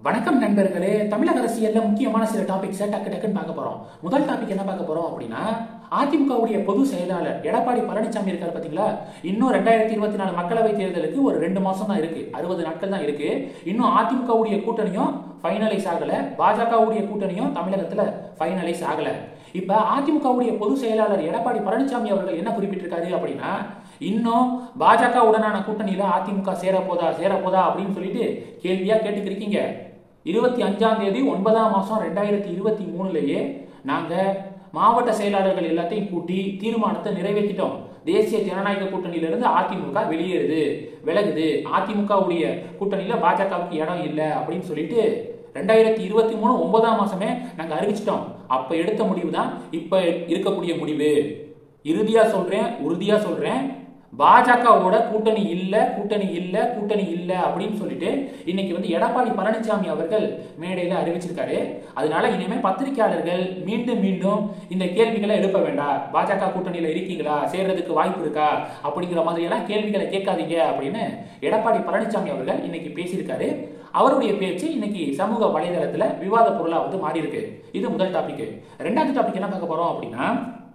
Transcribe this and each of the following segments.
வணக்கம் நண்பர்களே தமிழக அரசியல்ல முக்கியமான சில டாபிக்ஸை டக்கு டக்குன்னு பார்க்க போறோம் முதல் டாபிக் என்ன பார்க்க போறோம் அப்படின்னா அதிமுகவுடைய பொது செயலாளர் எடப்பாடி பழனிசாமி இருக்காரு பாத்தீங்களா இன்னும் ரெண்டாயிரத்தி இருபத்தி நாலு மக்களவை தேர்தலுக்கு ஒரு ரெண்டு மாசம் தான் இருக்கு அறுபது நாட்கள் தான் இருக்கு இன்னும் அதிமுகவுடைய கூட்டணியும் ஃபைனலைஸ் ஆகல பாஜகவுடைய கூட்டணியும் தமிழகத்துல ஃபைனலைஸ் ஆகல இப்ப அதிமுகவுடைய பொது செயலாளர் எடப்பாடி பழனிசாமி அவர்கள் என்ன குறிப்பிட்டிருக்காரு அப்படின்னா இன்னும் பாஜக உடனான கூட்டணியில அதிமுக சேர போதா சேர போதா அப்படின்னு சொல்லிட்டு கேள்வியா கேட்டுக்கிருக்கீங்க இருபத்தி அஞ்சாம் தேதி ஒன்பதாம் மாசம் ரெண்டாயிரத்தி இருபத்தி மூணுலயே நாங்க மாவட்ட செயலாளர்கள் எல்லாத்தையும் கூட்டி தீர்மானத்தை நிறைவேற்றிட்டோம் தேசிய ஜனநாயக கூட்டணியிலிருந்து அதிமுக வெளியேறுது விலகுது அதிமுகவுடைய கூட்டணியில பாஜகவுக்கு இடம் இல்லை அப்படின்னு சொல்லிட்டு ரெண்டாயிரத்தி இருபத்தி மூணு ஒன்பதாம் மாசமே நாங்க அறிவிச்சிட்டோம் அப்ப எடுத்த முடிவு தான் இப்ப இருக்கக்கூடிய முடிவு இறுதியா சொல்றேன் உறுதியா சொல்றேன் பாஜகவோட கூட்டணி இல்ல கூட்டணி இல்ல கூட்டணி இல்ல அப்படின்னு சொல்லிட்டு இன்னைக்கு வந்து எடப்பாடி பழனிசாமி அவர்கள் மேடையில அறிவிச்சிருக்காரு அதனால இனிமே பத்திரிகையாளர்கள் மீண்டும் மீண்டும் இந்த கேள்விகளை எழுப்ப வேண்டாம் பாஜக கூட்டணியில இருக்கீங்களா சேர்றதுக்கு வாய்ப்பு இருக்கா அப்படிங்கிற மாதிரி எல்லாம் கேள்விகளை கேட்காதீங்க அப்படின்னு எடப்பாடி பழனிசாமி அவர்கள் இன்னைக்கு பேசியிருக்காரு அவருடைய பேச்சு இன்னைக்கு சமூக வலைதளத்துல விவாத பொருளா வந்து மாறி இருக்கு இது முதல் டாபிக் ரெண்டாவது டாபிக் என்ன பார்க்க போறோம் அப்படின்னா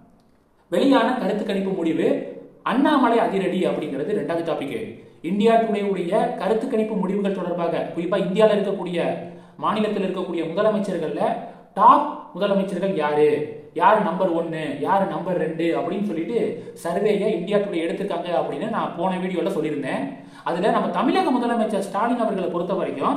வெளியான கருத்து கணிப்பு முடிவு அண்ணாமலை அதிரடி அப்படிங்கிறது ரெண்டாவது டாபிக் இந்தியா டுடே உடைய கருத்து கணிப்பு முடிவுகள் தொடர்பாக குறிப்பா இந்தியாவில் இருக்கக்கூடிய மாநிலத்தில் இருக்கக்கூடிய முதலமைச்சர்கள்ல டாப் முதலமைச்சர்கள் யாரு யார் நம்பர் ஒன்னு யார் நம்பர் ரெண்டு அப்படின்னு சொல்லிட்டு சர்வேயை இந்தியா டுடே எடுத்திருக்காங்க அப்படின்னு நான் போன வீடியோல சொல்லியிருந்தேன் அதுல நம்ம தமிழக முதலமைச்சர் ஸ்டாலின் அவர்களை பொறுத்த வரைக்கும்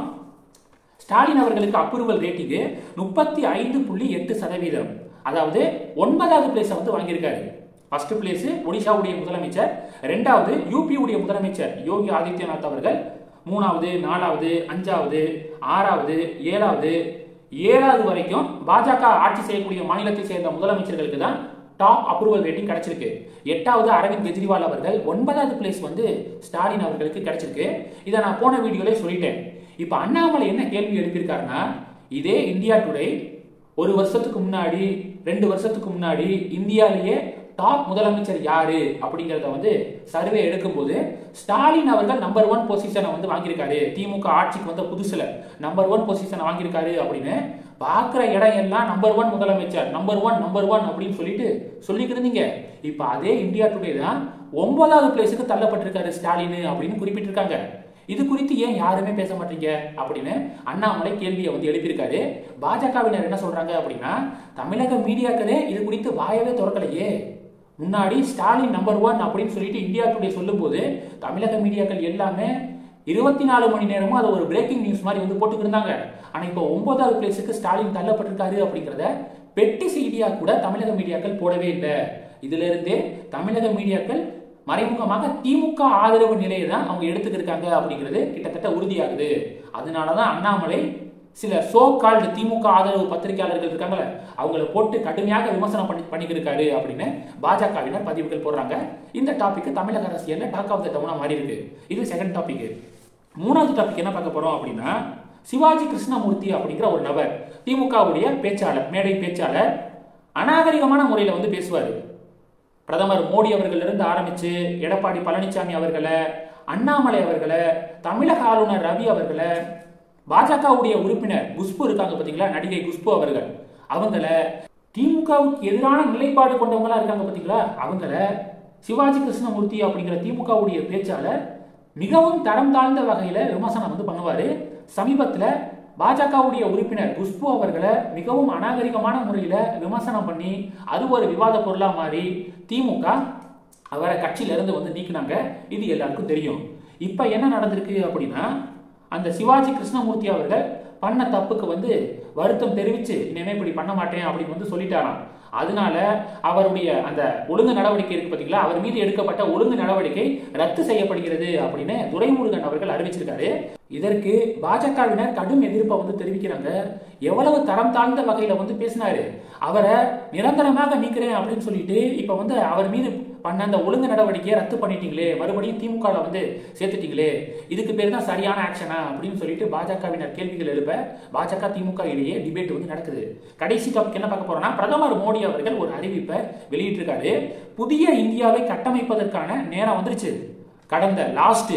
ஸ்டாலின் அவர்களுக்கு அப்ரூவல் ரேட்டிங்கு முப்பத்தி ஐந்து புள்ளி எட்டு சதவீதம் அதாவது ஒன்பதாவது பிளேஸை வந்து வாங்கியிருக்காரு ஃபர்ஸ்ட் பிளேஸ் ஒடிஷாவுடைய முதலமைச்சர் ரெண்டாவது யூபி உடைய முதலமைச்சர் யோகி ஆதித்யநாத் அவர்கள் மூணாவது நாலாவது அஞ்சாவது ஆறாவது ஏழாவது ஏழாவது வரைக்கும் பாஜக ஆட்சி செய்யக்கூடிய மாநிலத்தை சேர்ந்த முதலமைச்சர்களுக்கு தான் டாப் அப்ரூவல் ரேட்டிங் கிடைச்சிருக்கு எட்டாவது அரவிந்த் கெஜ்ரிவால் அவர்கள் ஒன்பதாவது பிளேஸ் வந்து ஸ்டாலின் அவர்களுக்கு கிடைச்சிருக்கு இதை நான் போன வீடியோல சொல்லிட்டேன் இப்ப அண்ணாமலை என்ன கேள்வி எழுப்பியிருக்காருன்னா இதே இந்தியா டுடே ஒரு வருஷத்துக்கு முன்னாடி ரெண்டு வருஷத்துக்கு முன்னாடி இந்தியாவிலேயே டாப் முதலமைச்சர் யாரு அப்படிங்கறத வந்து சர்வே எடுக்கும்போது ஸ்டாலின் அவர்கள் நம்பர் ஒன் பொசிஷனை வந்து வாங்கியிருக்காரு திமுக ஆட்சிக்கு வந்த புதுசுல நம்பர் ஒன் பொசிஷனை வாங்கியிருக்காரு அப்படின்னு பார்க்குற இடம் எல்லாம் நம்பர் ஒன் முதலமைச்சர் நம்பர் ஒன் நம்பர் ஒன் அப்படின்னு சொல்லிட்டு சொல்லிட்டு இருந்தீங்க இப்போ அதே இந்தியா டுடே தான் ஒன்பதாவது பிளேஸுக்கு தள்ளப்பட்டிருக்காரு ஸ்டாலின் அப்படின்னு குறிப்பிட்டிருக்காங்க இது குறித்து ஏன் யாருமே பேச மாட்டீங்க அப்படின்னு அண்ணாமலை கேள்வியை வந்து எழுப்பியிருக்காரு பாஜகவினர் என்ன சொல்றாங்க அப்படின்னா தமிழக மீடியாக்களே இது குறித்து வாயவே திறக்கலையே முன்னாடி ஸ்டாலின் நம்பர் ஒன் அப்படின்னு சொல்லிட்டு இந்தியா டுடே சொல்லும்போது தமிழக மீடியாக்கள் எல்லாமே இருபத்தி நாலு மணி நேரமும் அது ஒரு பிரேக்கிங் நியூஸ் மாதிரி வந்து போட்டுக்கிட்டு இருந்தாங்க ஆனா இப்போ ஒன்பதாவது பிளேஸுக்கு ஸ்டாலின் தள்ளப்பட்டிருக்காரு அப்படிங்கிறத பெட்டி செய்தியா கூட தமிழக மீடியாக்கள் போடவே இல்லை இதுல இருந்தே தமிழக மீடியாக்கள் மறைமுகமாக திமுக ஆதரவு நிலையை தான் அவங்க எடுத்துக்கிருக்காங்க அப்படிங்கிறது கிட்டத்தட்ட உறுதியாகுது அதனாலதான் அண்ணாமலை சில சோ கால்டு திமுக ஆதரவு பத்திரிகையாளர்கள் இருக்காங்களே அவங்கள போட்டு கடுமையாக விமர்சனம் பண்ணி பண்ணிக்கிருக்காரு அப்படின்னு பாஜகவினர் பதிவுகள் போடுறாங்க இந்த டாபிக் தமிழக அரசியல்ல டாக் ஆஃப் த டவுனா மாறி இருக்கு இது செகண்ட் டாபிக் மூணாவது டாபிக் என்ன பார்க்க போறோம் அப்படின்னா சிவாஜி கிருஷ்ணமூர்த்தி அப்படிங்கிற ஒரு நபர் திமுகவுடைய பேச்சாளர் மேடை பேச்சாளர் அநாகரிகமான முறையில வந்து பேசுவாரு பிரதமர் மோடி அவர்கள் இருந்து ஆரம்பிச்சு எடப்பாடி பழனிசாமி அவர்களை அண்ணாமலை அவர்களை தமிழக ஆளுநர் ரவி அவர்களை பாஜகவுடைய உறுப்பினர் குஷ்பு இருக்காங்க பாத்தீங்களா நடிகை குஷ்பு அவர்கள் அவங்கள திமுகவுக்கு எதிரான நிலைப்பாடு கொண்டவங்களா இருக்காங்க பாத்தீங்களா அவங்கள சிவாஜி கிருஷ்ணமூர்த்தி அப்படிங்கிற திமுகவுடைய பேச்சாளர் மிகவும் தரம் தாழ்ந்த வகையில விமர்சனம் வந்து பண்ணுவாரு சமீபத்துல பாஜகவுடைய உறுப்பினர் குஷ்பு அவர்களை மிகவும் அநாகரிகமான முறையில விமர்சனம் பண்ணி அது ஒரு விவாத பொருளா மாறி திமுக அவரை கட்சியில இருந்து வந்து நீக்கினாங்க இது எல்லாருக்கும் தெரியும் இப்ப என்ன நடந்திருக்கு அப்படின்னா அந்த சிவாஜி கிருஷ்ணமூர்த்தி அவர்கள் பண்ண தப்புக்கு வந்து வருத்தம் தெரிவிச்சு இனிமே இப்படி பண்ண மாட்டேன் அப்படின்னு வந்து சொல்லிட்டாராம் அதனால அவருடைய அந்த ஒழுங்கு நடவடிக்கை இருக்கு பாத்தீங்களா அவர் மீது எடுக்கப்பட்ட ஒழுங்கு நடவடிக்கை ரத்து செய்யப்படுகிறது அப்படின்னு துரைமுருகன் அவர்கள் அறிவிச்சிருக்காரு இதற்கு பாஜகவினர் கடும் எதிர்ப்பை வந்து தெரிவிக்கிறாங்க எவ்வளவு தரம் தாழ்ந்த வகையில வந்து பேசினாரு அவரை நிரந்தரமாக நீக்கிறேன் அப்படின்னு சொல்லிட்டு இப்ப வந்து அவர் மீது பண்ண அந்த ஒழுங்கு நடவடிக்கையை ரத்து பண்ணிட்டீங்களே மறுபடியும் திமுக வந்து சேர்த்துட்டீங்களே இதுக்கு பேர் தான் சரியான ஆக்ஷனா அப்படின்னு சொல்லிட்டு பாஜகவினர் கேள்விகள் எழுப்ப பாஜக திமுக இடையே டிபேட் வந்து நடக்குது கடைசி டாபிக் என்ன பார்க்க போறோம்னா பிரதமர் மோடி அவர்கள் ஒரு அறிவிப்பை வெளியிட்டிருக்காரு புதிய இந்தியாவை கட்டமைப்பதற்கான நேரம் வந்துருச்சு கடந்த லாஸ்ட்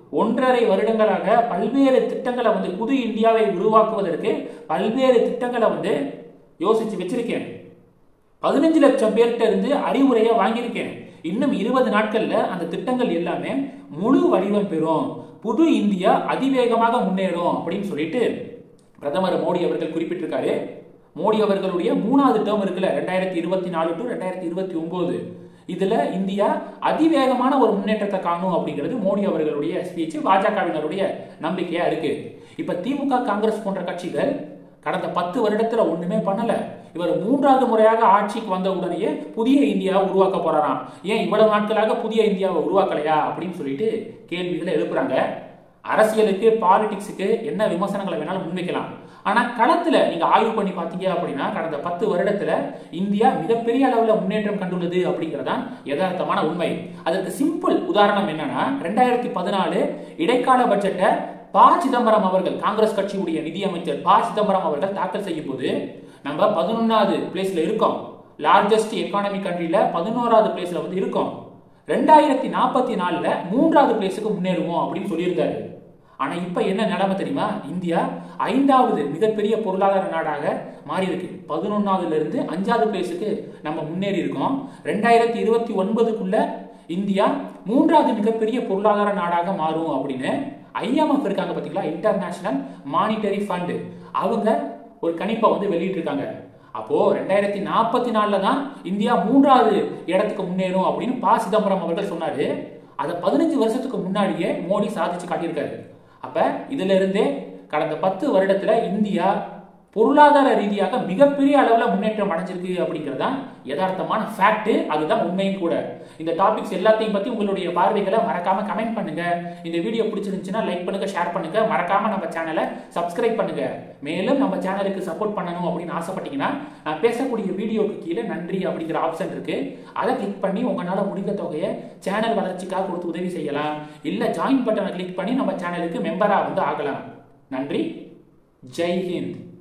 ஒன்றரை வருடங்களாக பல்வேறு திட்டங்களை வந்து புது இந்தியாவை உருவாக்குவதற்கு பல்வேறு திட்டங்களை வந்து யோசிச்சு வச்சிருக்கேன் பதினஞ்சு லட்சம் பேர்கிட்ட இருந்து அறிவுரையை வாங்கியிருக்கேன் இன்னும் இருபது நாட்கள்ல அந்த திட்டங்கள் எல்லாமே முழு வடிவம் பெறும் புது இந்தியா அதிவேகமாக முன்னேறும் அப்படின்னு சொல்லிட்டு பிரதமர் மோடி அவர்கள் குறிப்பிட்டிருக்காரு மோடி அவர்களுடைய மூணாவது டேர்ம் இருக்குல்ல ரெண்டாயிரத்தி இருபத்தி நாலு டு ரெண்டாயிரத்தி இருபத்தி ஒன்பது இதுல இந்தியா அதிவேகமான ஒரு முன்னேற்றத்தை காணும் அப்படிங்கிறது மோடி அவர்களுடைய ஸ்பீச் பாஜகவினருடைய நம்பிக்கையா இருக்கு இப்ப திமுக காங்கிரஸ் போன்ற கட்சிகள் கடந்த பத்து வருடத்துல ஒண்ணுமே பண்ணல இவர் மூன்றாவது முறையாக ஆட்சிக்கு வந்த உடனேயே புதிய இந்தியாவை உருவாக்க போறாராம் ஏன் இவ்வளவு நாட்களாக புதிய இந்தியாவை உருவாக்கலையா அப்படின்னு சொல்லிட்டு கேள்விகளை எழுப்புறாங்க அரசியலுக்கு பாலிடிக்ஸுக்கு என்ன விமர்சனங்களை வேணாலும் முன்வைக்கலாம் ஆனா களத்துல நீங்க ஆய்வு பண்ணி பார்த்தீங்க அப்படின்னா கடந்த பத்து வருடத்துல இந்தியா மிகப்பெரிய அளவுல முன்னேற்றம் கண்டுள்ளது அப்படிங்கறதான் யதார்த்தமான உண்மை அதற்கு சிம்பிள் உதாரணம் என்னன்னா ரெண்டாயிரத்தி பதினாலு இடைக்கால பட்ஜெட்டை ப சிதம்பரம் அவர்கள் காங்கிரஸ் கட்சியுடைய நிதியமைச்சர் ப சிதம்பரம் அவர்கள் தாக்கல் செய்யும் போது நம்ம பதினொன்னாவது பிளேஸ்ல இருக்கோம் லார்ஜஸ்ட் எக்கானமி கண்ட்ரில பதினோராவது பிளேஸ்ல வந்து இருக்கோம் ரெண்டாயிரத்தி நாற்பத்தி நாலுல மூன்றாவது பிளேஸுக்கு முன்னேறுவோம் அப்படின்னு சொல்லியிருந்தாரு ஆனா இப்ப என்ன நிலைமை தெரியுமா இந்தியா ஐந்தாவது மிகப்பெரிய பொருளாதார நாடாக மாறி இருக்கு பதினொன்னாவதுல இருந்து அஞ்சாவது பிளேஸுக்கு நம்ம முன்னேறி இருக்கோம் ரெண்டாயிரத்தி இருபத்தி ஒன்பதுக்குள்ள இந்தியா மூன்றாவது மிகப்பெரிய பொருளாதார நாடாக மாறும் அப்படின்னு ஐஎம்எஃப் இருக்காங்க பாத்தீங்களா இன்டர்நேஷனல் மானிட்டரி ஃபண்ட் அவங்க ஒரு கணிப்பை வந்து வெளியிட்டிருக்காங்க அப்போ ரெண்டாயிரத்தி நாற்பத்தி நாலுல தான் இந்தியா மூன்றாவது இடத்துக்கு முன்னேறும் அப்படின்னு ப சிதம்பரம் அவர்கள் சொன்னாரு அதை பதினஞ்சு வருஷத்துக்கு முன்னாடியே மோடி சாதிச்சு காட்டியிருக்காரு அப்ப இதுல இருந்தே கடந்த பத்து வருடத்துல இந்தியா பொருளாதார ரீதியாக மிகப்பெரிய அளவுல முன்னேற்றம் அடைஞ்சிருக்கு அப்படிங்கிறது தான் யதார்த்தமான ஃபேக்ட் அதுதான் உண்மையும் கூட இந்த டாபிக்ஸ் எல்லாத்தையும் பத்தி உங்களுடைய பார்வைகளை மறக்காம கமெண்ட் பண்ணுங்க இந்த வீடியோ பிடிச்சிருந்துச்சுன்னா லைக் பண்ணுங்க ஷேர் பண்ணுங்க மறக்காம நம்ம சேனலை சப்ஸ்கிரைப் பண்ணுங்க மேலும் நம்ம சேனலுக்கு சப்போர்ட் பண்ணணும் அப்படின்னு ஆசைப்பட்டீங்கன்னா நான் பேசக்கூடிய வீடியோக்கு கீழே நன்றி அப்படிங்கிற ஆப்ஷன் இருக்கு அதை கிளிக் பண்ணி உங்களால முடிந்த தொகையை சேனல் வளர்ச்சிக்காக கொடுத்து உதவி செய்யலாம் இல்ல ஜாயின் பட்டனை கிளிக் பண்ணி நம்ம சேனலுக்கு மெம்பரா வந்து ஆகலாம் நன்றி ஜெய் ஹிந்த்